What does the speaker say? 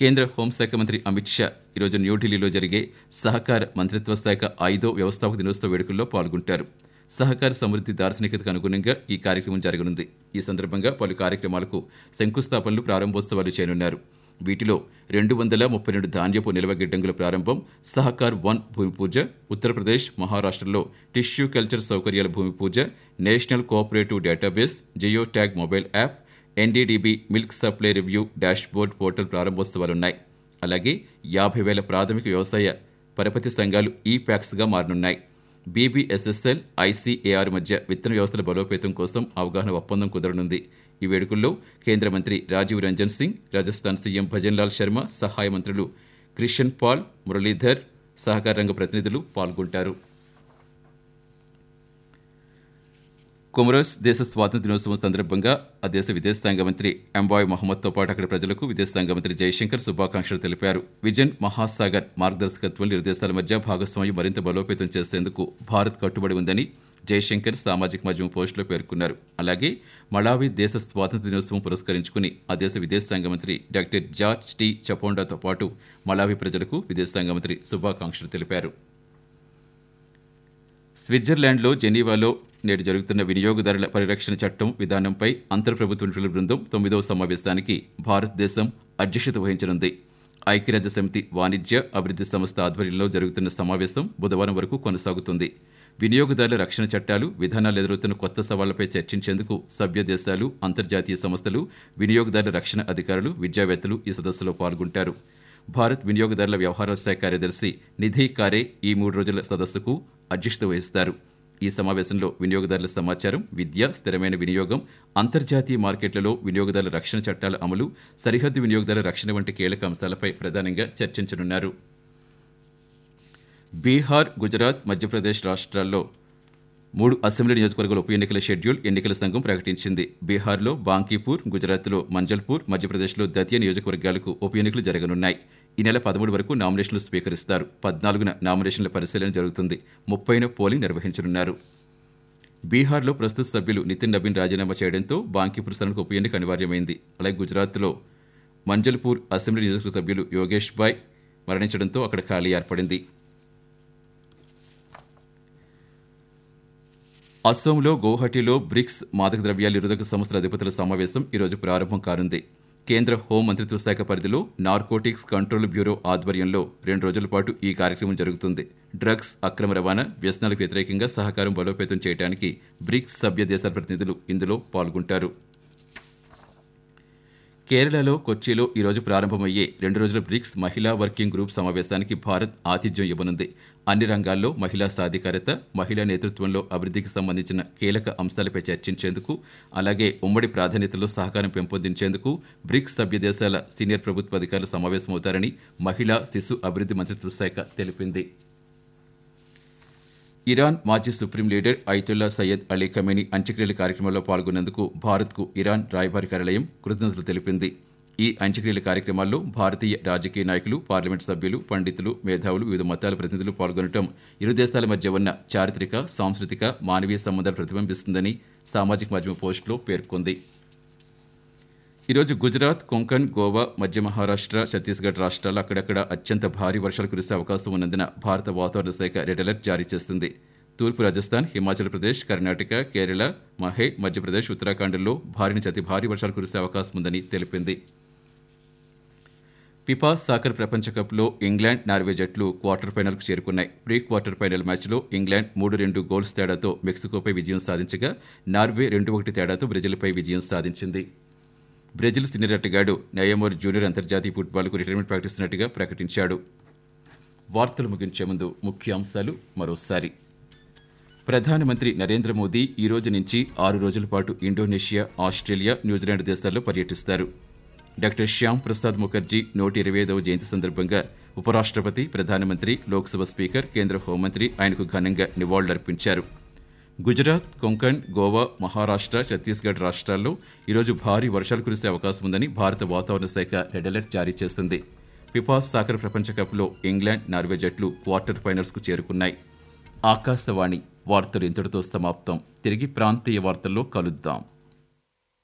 కేంద్ర హోంశాఖ మంత్రి అమిత్ షా ఈరోజు న్యూఢిల్లీలో జరిగే సహకార మంత్రిత్వ శాఖ ఐదో వ్యవస్థాపక దినోత్సవ వేడుకల్లో పాల్గొంటారు సహకార సమృద్ధి దార్శనికతకు అనుగుణంగా ఈ కార్యక్రమం జరగనుంది ఈ సందర్భంగా పలు కార్యక్రమాలకు శంకుస్థాపనలు ప్రారంభోత్సవాలు చేయనున్నారు వీటిలో రెండు వందల ముప్పై రెండు ధాన్యపు నిల్వ గిడ్డంగుల ప్రారంభం సహకార్ వన్ భూమి పూజ ఉత్తరప్రదేశ్ మహారాష్ట్రలో టిష్యూ కల్చర్ సౌకర్యాల భూమి పూజ national cooperative database geo tag mobile app NDDB milk supply review dashboard portal ప్రారంభోత్సవాలున్నాయి అలాగే యాభై వేల ప్రాథమిక వ్యవసాయ పరపతి సంఘాలు ఈ ప్యాక్స్గా మారనున్నాయి బీబీఎస్ఎస్ఎల్ ఐసీఏఆర్ మధ్య విత్తన వ్యవస్థల బలోపేతం కోసం అవగాహన ఒప్పందం కుదరనుంది ఈ వేడుకల్లో కేంద్ర మంత్రి రాజీవ్ రంజన్ సింగ్ రాజస్థాన్ సీఎం భజన్లాల్ శర్మ సహాయ మంత్రులు క్రిషన్ పాల్ మురళీధర్ సహకార రంగ ప్రతినిధులు పాల్గొంటారు కొమరోస్ దేశ స్వాతంత్ర దినోత్సవం సందర్భంగా ఆ దేశ విదేశాంగ మంత్రి ఎంబాయ్ మహమ్మద్తో పాటు అక్కడి ప్రజలకు విదేశాంగ మంత్రి జయశంకర్ శుభాకాంక్షలు తెలిపారు విజన్ మహాసాగర్ మార్గదర్శకత్వంలో ఇరు దేశాల మధ్య భాగస్వామ్యం మరింత బలోపేతం చేసేందుకు భారత్ కట్టుబడి ఉందని జయశంకర్ సామాజిక మాధ్యమం పోస్టులో పేర్కొన్నారు అలాగే మళావి దేశ స్వాతంత్ర దినోత్సవం పురస్కరించుకుని ఆ దేశ విదేశాంగ మంత్రి డాక్టర్ జార్జ్ టి చపోండాతో పాటు మళావి ప్రజలకు విదేశాంగ మంత్రి శుభాకాంక్షలు తెలిపారు స్విట్జర్లాండ్లో జెనీవాలో నేడు జరుగుతున్న వినియోగదారుల పరిరక్షణ చట్టం విధానంపై అంతర్ప్రభుత్వ నిపుణుల బృందం తొమ్మిదవ సమావేశానికి భారతదేశం అధ్యక్షత వహించనుంది ఐక్యరాజ్య సమితి వాణిజ్య అభివృద్ధి సంస్థ ఆధ్వర్యంలో జరుగుతున్న సమావేశం బుధవారం వరకు కొనసాగుతుంది వినియోగదారుల రక్షణ చట్టాలు విధానాలు ఎదురవుతున్న కొత్త సవాళ్లపై చర్చించేందుకు సభ్య దేశాలు అంతర్జాతీయ సంస్థలు వినియోగదారుల రక్షణ అధికారులు విద్యావేత్తలు ఈ సదస్సులో పాల్గొంటారు భారత్ వినియోగదారుల వ్యవహారాల శాఖ కార్యదర్శి నిధి కారే ఈ మూడు రోజుల సదస్సుకు అధ్యక్షత వహిస్తారు ఈ సమావేశంలో వినియోగదారుల సమాచారం విద్య స్థిరమైన వినియోగం అంతర్జాతీయ మార్కెట్లలో వినియోగదారుల రక్షణ చట్టాల అమలు సరిహద్దు వినియోగదారుల రక్షణ వంటి కీలక అంశాలపై ప్రధానంగా చర్చించనున్నారు బీహార్ గుజరాత్ మధ్యప్రదేశ్ రాష్ట్రాల్లో మూడు అసెంబ్లీ నియోజకవర్గాల ఉప ఎన్నికల షెడ్యూల్ ఎన్నికల సంఘం ప్రకటించింది బీహార్లో బాంకీపూర్ గుజరాత్లో మంజల్పూర్ మధ్యప్రదేశ్లో దతియా నియోజకవర్గాలకు ఉప ఎన్నికలు జరగనున్నాయి ఈ నెల పదమూడు వరకు నామినేషన్లు స్వీకరిస్తారు పద్నాలుగున నామినేషన్ల పరిశీలన జరుగుతుంది ముప్పైన పోలింగ్ నిర్వహించనున్నారు బీహార్లో ప్రస్తుత సభ్యులు నితిన్ నబీన్ రాజీనామా చేయడంతో బాంకీపూర్ స్థానానికి ఉప ఎన్నిక అనివార్యమైంది అలాగే గుజరాత్లో మంజల్పూర్ అసెంబ్లీ నియోజకవర్గ సభ్యులు యోగేష్ బాయ్ మరణించడంతో అక్కడ ఖాళీ ఏర్పడింది అస్సోంలో గౌహటిలో బ్రిక్స్ మాదక ద్రవ్యాల నిరోధక సంస్థల అధిపతుల సమావేశం ఈరోజు ప్రారంభం కానుంది కేంద్ర హోం మంత్రిత్వ శాఖ పరిధిలో నార్కోటిక్స్ కంట్రోల్ బ్యూరో ఆధ్వర్యంలో రెండు రోజుల పాటు ఈ కార్యక్రమం జరుగుతుంది డ్రగ్స్ అక్రమ రవాణా వ్యసనాలకు వ్యతిరేకంగా సహకారం బలోపేతం చేయడానికి బ్రిక్స్ సభ్య దేశాల ప్రతినిధులు ఇందులో పాల్గొంటారు కేరళలో కొచ్చిలో ఈరోజు ప్రారంభమయ్యే రెండు రోజుల బ్రిక్స్ మహిళా వర్కింగ్ గ్రూప్ సమావేశానికి భారత్ ఆతిథ్యం ఇవ్వనుంది అన్ని రంగాల్లో మహిళా సాధికారత మహిళా నేతృత్వంలో అభివృద్ధికి సంబంధించిన కీలక అంశాలపై చర్చించేందుకు అలాగే ఉమ్మడి ప్రాధాన్యతలో సహకారం పెంపొందించేందుకు బ్రిక్స్ సభ్య దేశాల సీనియర్ ప్రభుత్వ అధికారులు సమావేశమవుతారని మహిళా శిశు అభివృద్ధి మంత్రిత్వ శాఖ తెలిపింది ఇరాన్ మాజీ supreme leader Ayatollah Sayyid Ali Khamenei అంత్యక్రియల కార్యక్రమంలో పాల్గొన్నందుకు భారత్కు ఇరాన్ రాయబారి కార్యాలయం కృతజ్ఞతలు తెలిపింది ఈ అంత్యక్రియల కార్యక్రమాల్లో భారతీయ రాజకీయ నాయకులు పార్లమెంట్ సభ్యులు పండితులు మేధావులు వివిధ మతాల ప్రతినిధులు పాల్గొనడం ఇరు దేశాల మధ్య ఉన్న చారిత్రక సాంస్కృతిక మానవీయ సంబంధాలు ప్రతిబింబిస్తుందని సామాజిక మాధ్యమ పోస్టులో పేర్కొంది ఈరోజు గుజరాత్ కొంకణ్ గోవా మధ్య మహారాష్ట్ర ఛత్తీస్గఢ్ రాష్ట్రాల్లో అక్కడక్కడ అత్యంత భారీ వర్షాలు కురిసే అవకాశం ఉన్నందున భారత వాతావరణ శాఖ రెడ్ అలర్ట్ జారీ చేస్తుంది తూర్పు రాజస్థాన్ హిమాచల్ ప్రదేశ్ కర్ణాటక కేరళ మహే మధ్యప్రదేశ్ ఉత్తరాఖండ్లో భారీ నుంచి అతి భారీ వర్షాలు కురిసే అవకాశం ఉందని తెలిపింది ఫిఫా సాకర్ ప్రపంచ కప్లో ఇంగ్లాండ్ నార్వే జట్లు క్వార్టర్ ఫైనల్కు చేరుకున్నాయి ప్రీ క్వార్టర్ ఫైనల్ మ్యాచ్లో ఇంగ్లాండ్ మూడు రెండు గోల్స్ తేడాతో మెక్సికోపై విజయం సాధించగా నార్వే రెండు ఒకటి తేడాతో బ్రెజిల్పై విజయం సాధించింది బ్రెజిల్ సీనియర్ ఆటగాడు నయమోర్ జూనియర్ అంతర్జాతీయ ఫుట్బాల్కు రిటైర్మెంట్ ప్రకటిస్తున్నట్టుగా ప్రకటించాడు వార్తలు ముగించే ముందు ముఖ్యాంశాలు మరోసారి ప్రధానమంత్రి నరేంద్ర మోదీ ఈ రోజు నుంచి ఆరు రోజుల పాటు ఇండోనేషియా ఆస్ట్రేలియా న్యూజిలాండ్ దేశాల్లో పర్యటిస్తారు డాక్టర్ శ్యామ్ ప్రసాద్ ముఖర్జీ నూట ఇరవై ఐదవ జయంతి సందర్భంగా ఉపరాష్ట్రపతి ప్రధానమంత్రి లోక్సభ స్పీకర్ కేంద్ర హోంమంత్రి ఆయనకు ఘనంగా నివాళులర్పించారు గుజరాత్ కొంకణ్ గోవా మహారాష్ట్ర ఛత్తీస్గఢ్ రాష్ట్రాల్లో ఈరోజు భారీ వర్షాలు కురిసే అవకాశం ఉందని భారత వాతావరణ శాఖ రెడ్ అలర్ట్ జారీ చేసింది ఫిఫా సాకర్ ప్రపంచ కప్లో ఇంగ్లాండ్ నార్వే జట్లు క్వార్టర్ ఫైనల్స్కు చేరుకున్నాయి ఆకాశవాణి వార్తలు ఇంతటితో సమాప్తం తిరిగి ప్రాంతీయ వార్తల్లో కలుద్దాం